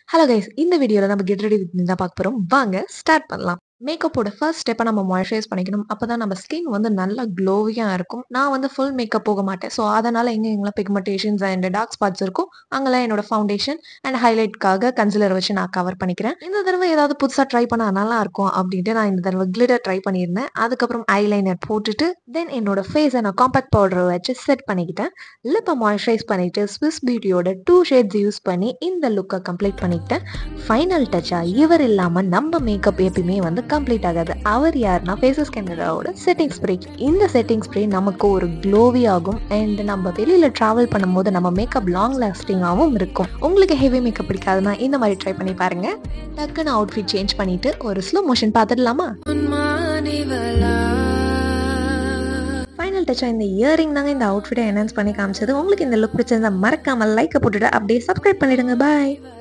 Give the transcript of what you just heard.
hello guys இந்த வீடியோவில் நம்ம கெட் ரெடி வித் தான் பார்க்க போகிறோம் வாங்க ஸ்டார்ட் பண்ணலாம் மேக்கப்போட ஃபர்ஸ்ட் ஸ்டெப்பை நம்ம மாய்ஸ்சரைஸ் பண்ணிக்கணும் அப்போ தான் நம்ம ஸ்கின் வந்து நல்லா க்ளோவியாக இருக்கும் நான் வந்து ஃபுல் மேக்கப் போக மாட்டேன் ஸோ அதனால் எங்கே எங்கெல்லாம் பிக்மெண்டேஷன்ஸ் அண்ட் டார்க் ஸ்பாட்ஸ் இருக்கும் அங்கெல்லாம் என்னோட ஃபவுண்டேஷன் அண்ட் ஹைலைட்காக கன்சிலர் வச்சு நான் கவர் பண்ணிக்கிறேன் இந்த தடவை ஏதாவது புதுசாக ட்ரை பண்ணால் நல்லா இருக்கும் அப்படின்ட்டு நான் இந்த தடவை கிளிட்டர் ட்ரை பண்ணியிருந்தேன் அதுக்கப்புறம் ஐலைனர் போட்டுட்டு தென் என்னோட ஃபேஸை நான் காம்பேக்ட் பவுடர் வச்சு செட் பண்ணிக்கிட்டேன் லிப்பை மாய்ஸ்சரைஸ் பண்ணிட்டு ஸ்விஸ் பியூட்டியோட டூ ஷேட்ஸ் யூஸ் பண்ணி இந்த லுக்கை கம்ப்ளீட் பண்ணிக்கிட்டேன் ஃபைனல் டச்சா இவர் இல்லாமல் நம்ம மேக்கப் எப்பயுமே வந்து கம்ப்ளீட் ஆகாது அவர் யாருன்னா ஃபேஸஸ் கேனடாவோட செட்டிங் ஸ்ப்ரே இந்த செட்டிங் ஸ்ப்ரே நமக்கு ஒரு க்ளோவி ஆகும் அண்ட் நம்ம வெளியில் ட்ராவல் பண்ணும்போது நம்ம மேக்கப் லாங் லாஸ்டிங்காகவும் இருக்கும் உங்களுக்கு ஹெவி மேக்கப் பிடிக்காதுன்னா இந்த மாதிரி ட்ரை பண்ணி பாருங்க டக்குன்னு அவுட்ஃபிட் சேஞ்ச் பண்ணிட்டு ஒரு ஸ்லோ மோஷன் பார்த்துடலாமா ஃபைனல் டச்சா இந்த இயரிங் தாங்க இந்த அவுட்ஃபிட்டை என்ஹான்ஸ் பண்ணி காமிச்சது உங்களுக்கு இந்த லுக் பிடிச்சிருந்தா மறக்காம லைக்கை போட்டுட்டு அப்படியே சப்ஸ்கிரைப் பண்ணிடுங்க பாய்